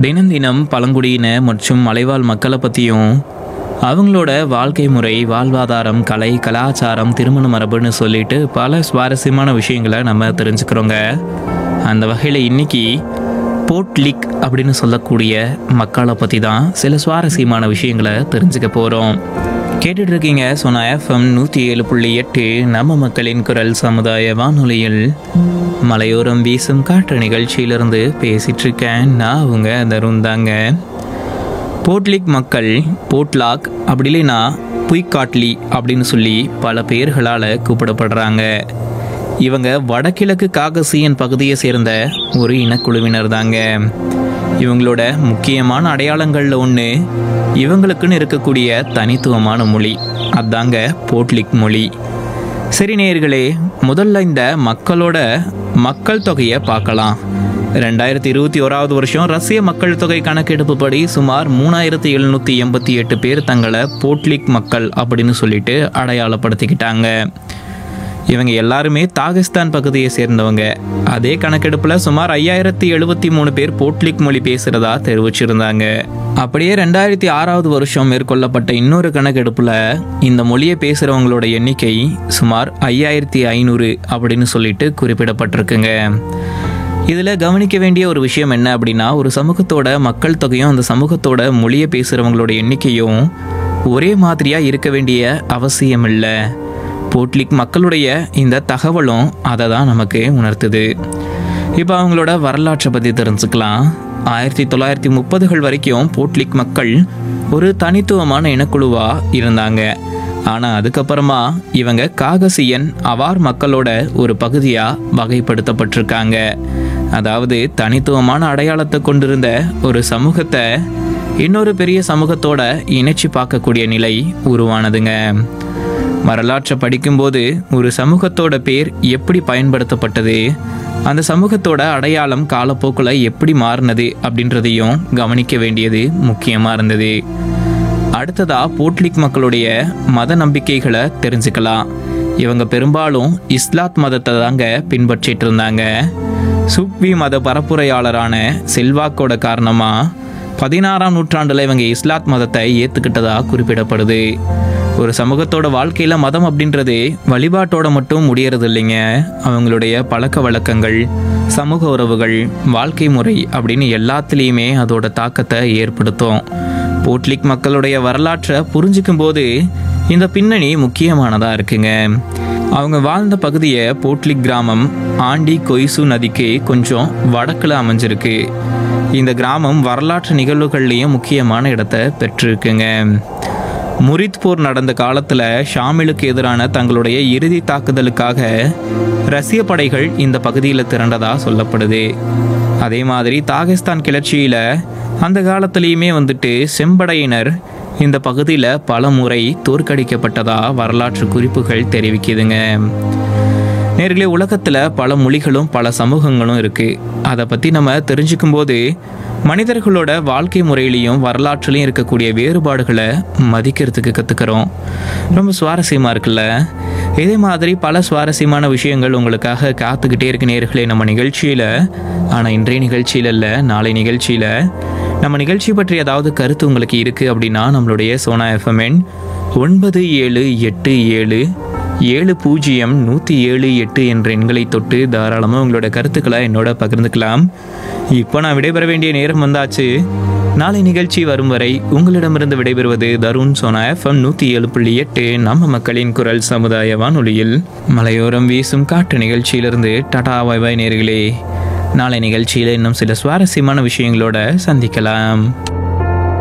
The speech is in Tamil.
தினம் தினம் பழங்குடியின மற்றும் மலைவாழ் மக்களை பற்றியும் அவங்களோட வாழ்க்கை முறை வாழ்வாதாரம் கலை கலாச்சாரம் திருமண மரபுன்னு சொல்லிட்டு பல சுவாரஸ்யமான விஷயங்களை நம்ம தெரிஞ்சுக்கிறோங்க அந்த வகையில் இன்னைக்கு போட்லிக் அப்படின்னு சொல்லக்கூடிய மக்களை பற்றி தான் சில சுவாரஸ்யமான விஷயங்களை தெரிஞ்சுக்க போகிறோம் கேட்டுட்டு இருக்கீங்க சொன்ன எஃப்எம் நூற்றி ஏழு புள்ளி எட்டு நம்ம மக்களின் குரல் சமுதாய வானொலியில் மலையோரம் வீசும் காற்று நிகழ்ச்சியிலிருந்து பேசிட்டு இருக்கேன் நான் அவங்க தருண் தாங்க போட்லிக் மக்கள் போட்லாக் அப்படி இல்லைன்னா புய்காட்லி அப்படின்னு சொல்லி பல பெயர்களால் கூப்பிடப்படுறாங்க இவங்க வடகிழக்கு காகசியன் பகுதியை சேர்ந்த ஒரு இனக்குழுவினர் தாங்க இவங்களோட முக்கியமான அடையாளங்களில் ஒன்று இவங்களுக்குன்னு இருக்கக்கூடிய தனித்துவமான மொழி அதாங்க போட்லிக் மொழி சரி நேயர்களே முதல்ல இந்த மக்களோட மக்கள் தொகையை பார்க்கலாம் ரெண்டாயிரத்தி இருபத்தி ஓராவது வருஷம் ரஷ்ய மக்கள் தொகை கணக்கெடுப்புப்படி சுமார் மூணாயிரத்தி எழுநூற்றி எண்பத்தி எட்டு பேர் தங்களை போட்லிக் மக்கள் அப்படின்னு சொல்லிட்டு அடையாளப்படுத்திக்கிட்டாங்க இவங்க எல்லாருமே தாகிஸ்தான் பகுதியை சேர்ந்தவங்க அதே கணக்கெடுப்பில் சுமார் ஐயாயிரத்தி எழுபத்தி மூணு பேர் போட்லிக் மொழி பேசுகிறதா தெரிவிச்சிருந்தாங்க அப்படியே ரெண்டாயிரத்தி ஆறாவது வருஷம் மேற்கொள்ளப்பட்ட இன்னொரு கணக்கெடுப்பில் இந்த மொழியை பேசுகிறவங்களோட எண்ணிக்கை சுமார் ஐயாயிரத்தி ஐநூறு அப்படின்னு சொல்லிட்டு குறிப்பிடப்பட்டிருக்குங்க இதில் கவனிக்க வேண்டிய ஒரு விஷயம் என்ன அப்படின்னா ஒரு சமூகத்தோட மக்கள் தொகையும் அந்த சமூகத்தோட மொழியை பேசுகிறவங்களோட எண்ணிக்கையும் ஒரே மாதிரியாக இருக்க வேண்டிய அவசியம் இல்லை போட்லிக் மக்களுடைய இந்த தகவலும் அதை தான் நமக்கு உணர்த்துது இப்போ அவங்களோட வரலாற்றை பற்றி தெரிஞ்சுக்கலாம் ஆயிரத்தி தொள்ளாயிரத்தி முப்பதுகள் வரைக்கும் போட்லிக் மக்கள் ஒரு தனித்துவமான இனக்குழுவாக இருந்தாங்க ஆனால் அதுக்கப்புறமா இவங்க காகசியன் அவார் மக்களோட ஒரு பகுதியாக வகைப்படுத்தப்பட்டிருக்காங்க அதாவது தனித்துவமான அடையாளத்தை கொண்டிருந்த ஒரு சமூகத்தை இன்னொரு பெரிய சமூகத்தோட இணைச்சி பார்க்கக்கூடிய நிலை உருவானதுங்க வரலாற்றை படிக்கும்போது ஒரு சமூகத்தோட பேர் எப்படி பயன்படுத்தப்பட்டது அந்த சமூகத்தோட அடையாளம் காலப்போக்கில் எப்படி மாறினது அப்படின்றதையும் கவனிக்க வேண்டியது முக்கியமாக இருந்தது அடுத்ததா போட்லிக் மக்களுடைய மத நம்பிக்கைகளை தெரிஞ்சுக்கலாம் இவங்க பெரும்பாலும் இஸ்லாத் மதத்தை தாங்க பின்பற்றிட்டு இருந்தாங்க சுக்வி மத பரப்புரையாளரான செல்வாக்கோட காரணமா பதினாறாம் நூற்றாண்டுல இவங்க இஸ்லாத் மதத்தை ஏத்துக்கிட்டதா குறிப்பிடப்படுது ஒரு சமூகத்தோட வாழ்க்கையில மதம் அப்படின்றது வழிபாட்டோட மட்டும் முடியறது இல்லைங்க அவங்களுடைய பழக்க வழக்கங்கள் சமூக உறவுகள் வாழ்க்கை முறை அப்படின்னு எல்லாத்துலேயுமே அதோட தாக்கத்தை ஏற்படுத்தும் போட்லிக் மக்களுடைய வரலாற்றை புரிஞ்சுக்கும் போது இந்த பின்னணி முக்கியமானதாக இருக்குங்க அவங்க வாழ்ந்த பகுதியை போட்லிக் கிராமம் ஆண்டி கொய்சு நதிக்கு கொஞ்சம் வடக்கில் அமைஞ்சிருக்கு இந்த கிராமம் வரலாற்று நிகழ்வுகள்லேயும் முக்கியமான இடத்தை பெற்றிருக்குங்க முரித் போர் நடந்த காலத்தில் ஷாமிலுக்கு எதிரான தங்களுடைய இறுதி தாக்குதலுக்காக ரஷ்ய படைகள் இந்த பகுதியில் திரண்டதா சொல்லப்படுது அதே மாதிரி தாகிஸ்தான் கிளர்ச்சியில் அந்த காலத்துலேயுமே வந்துட்டு செம்படையினர் இந்த பகுதியில் பல முறை தோற்கடிக்கப்பட்டதா வரலாற்று குறிப்புகள் தெரிவிக்குதுங்க நேர்களே உலகத்தில் பல மொழிகளும் பல சமூகங்களும் இருக்குது அதை பற்றி நம்ம தெரிஞ்சுக்கும் போது மனிதர்களோட வாழ்க்கை முறையிலையும் வரலாற்றுலையும் இருக்கக்கூடிய வேறுபாடுகளை மதிக்கிறதுக்கு கற்றுக்கிறோம் ரொம்ப சுவாரஸ்யமாக இருக்குல்ல இதே மாதிரி பல சுவாரஸ்யமான விஷயங்கள் உங்களுக்காக காத்துக்கிட்டே இருக்க நேர்களே நம்ம நிகழ்ச்சியில் ஆனால் இன்றைய நிகழ்ச்சியில் இல்லை நாளை நிகழ்ச்சியில் நம்ம நிகழ்ச்சி பற்றி ஏதாவது கருத்து உங்களுக்கு இருக்குது அப்படின்னா நம்மளுடைய சோனா எஃப்எம்என் ஒன்பது ஏழு எட்டு ஏழு ஏழு பூஜ்ஜியம் நூற்றி ஏழு எட்டு என்ற எண்களை தொட்டு தாராளமாக உங்களோட கருத்துக்களை என்னோட பகிர்ந்துக்கலாம் இப்போ நான் விடைபெற வேண்டிய நேரம் வந்தாச்சு நாளை நிகழ்ச்சி வரும் வரை உங்களிடமிருந்து விடைபெறுவது தருண் சோனா எஃப்எம் நூற்றி ஏழு புள்ளி எட்டு நம்ம மக்களின் குரல் சமுதாய வானொலியில் மலையோரம் வீசும் காற்று நிகழ்ச்சியிலிருந்து டாடா வாய் நேர்களே நாளை நிகழ்ச்சியில் இன்னும் சில சுவாரஸ்யமான விஷயங்களோட சந்திக்கலாம்